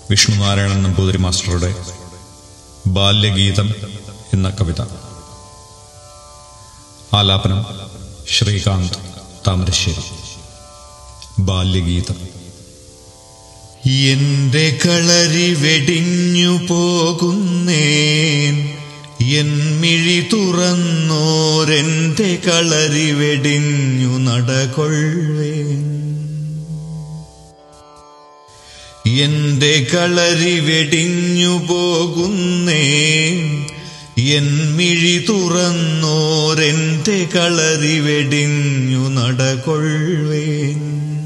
വിഷ്ണുനാരായണൻ നമ്പൂതിരി മാസ്റ്ററുടെ ബാല്യഗീതം എന്ന കവിത ആലാപനം ശ്രീകാന്ത് താമരശ്ശേരി ബാല്യഗീതം എന്റെ കളരി വെടിഞ്ഞു പോകുന്നേൻ എൻ മിഴി തുറന്നോരെന്റെ കളരി വെടിഞ്ഞു നടകൊള്ളുവേൻ എന്റെ കളരി വെടിഞ്ഞു പോകുന്നേൻ എൻ മിഴി തുറന്നോരെന്റെ കളരി വെടിഞ്ഞു നടകൊള്ളുവേൻ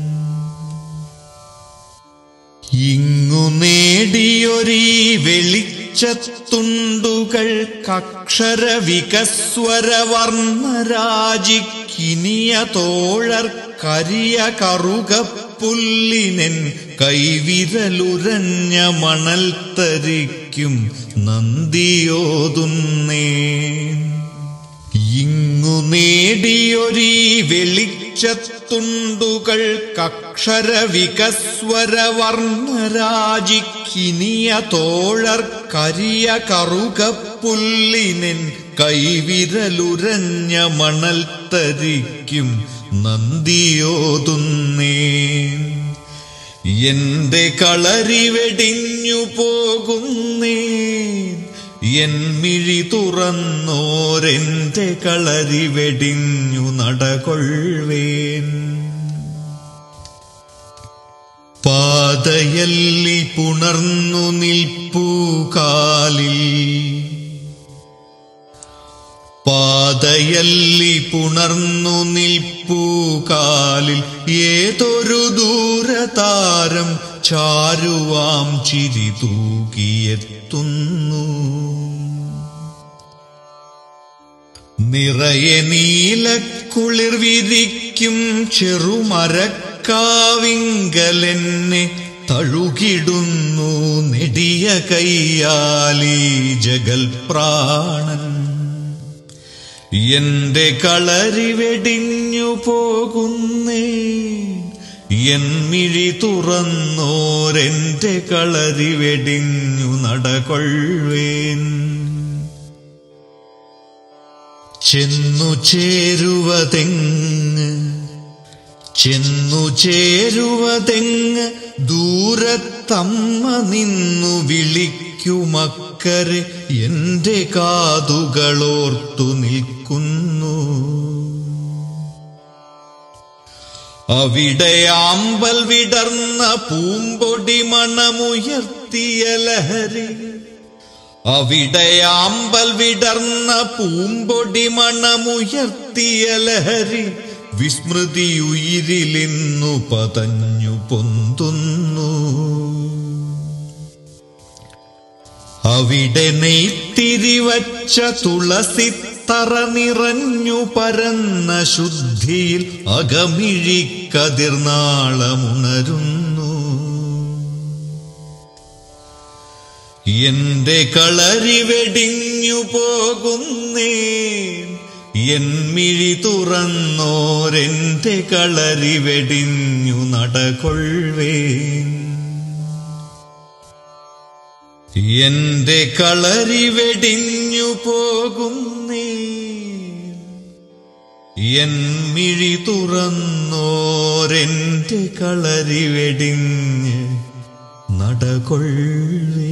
ഇങ്ങു നേടിയൊരീ വെളിച്ചത്തുണ്ടുകൾ കക്ഷര വികസ്വര വർണ്ണരാജിക്കിനിയ തോഴർ കരിയ കറുകപ്പുല്ലിനൻ കൈവിരലുരഞ്ഞ മണൽ തരിക്കും നന്ദിയോതുന്നേ ഇങ്ങു നേടിയൊരീ വെളിച്ചത്തുണ്ടുകൾ കക്ഷര വികസ്വര വർണ്ണരാജിക്കിനിയ തോഴർ കരിയ കറുകപ്പുല്ലിനൻ കൈവിരലുരഞ്ഞ മണൽ തരിക്കും നന്ദിയോതുന്നേ എന്റെ കളരി വെടിഞ്ഞു പോകുന്നേ എൻ മിഴി തുറന്നോരെന്റെ കളരി വെടിഞ്ഞു നടകൊള്ളുവേൻ പാതയല്ലി പുണർന്നു നിൽപ്പൂ കാലിൽ പാതയല്ലി പുണർന്നു നിൽപ്പൂ കാലിൽ ഏതൊരു ദൂരതാരം ചാരുവാം ചിരി തൂകിയെത്തുന്നു നിറയെ നീലക്കുളിർ വിരിക്കും ചെറുമരക്കാവിങ്കലെന്നെ തഴുകിടുന്നു നെടിയ കയ്യാലി ജഗൽപ്രാണൻ എന്റെ കളരി വെടിഞ്ഞു പോകുന്നേ എൻ മിഴി തുറന്നോരെന്റെ കളരി വെടിഞ്ഞു നടകൊള്ളുവേൻ ചെന്നു ചേരുവതെങ്ങ് ചെന്നു ചേരുവതെങ്ങ് ദൂരത്തമ്മ നിന്നു വിളിക്കുമക്കരെ എന്റെ കാതുകളോർത്തു നിൽക്കുന്നു അവിടെ ആമ്പൽ വിടർന്ന പൂമ്പൊടി മണമുയർത്തിയ ലഹരി അവിടെ ആമ്പൽ വിടർന്ന പൂമ്പൊടി മണമുയർത്തിയ ലഹരി വിസ്മൃതിയുയിരിലിന്നു പതഞ്ഞു പൊന്തുന്നു അവിടെ നെയ്ത്തിരിവച്ച തുളസിത്തറ നിറഞ്ഞു പരന്ന ശുദ്ധിയിൽ അകമിഴിക്കതിർനാളമുണരുന്നു എന്റെ കളരി വെടിഞ്ഞു പോകുന്നേ എൻ മിഴി തുറന്നോരെന്റെ കളരി വെടിഞ്ഞു നടകൊള്ളുവേൻ എന്റെ കളരി വെടിഞ്ഞു പോകുന്നേ എൻ മിഴി തുറന്നോരെന്റെ കളരി വെടിഞ്ഞ് നടകൊള്ളുവേ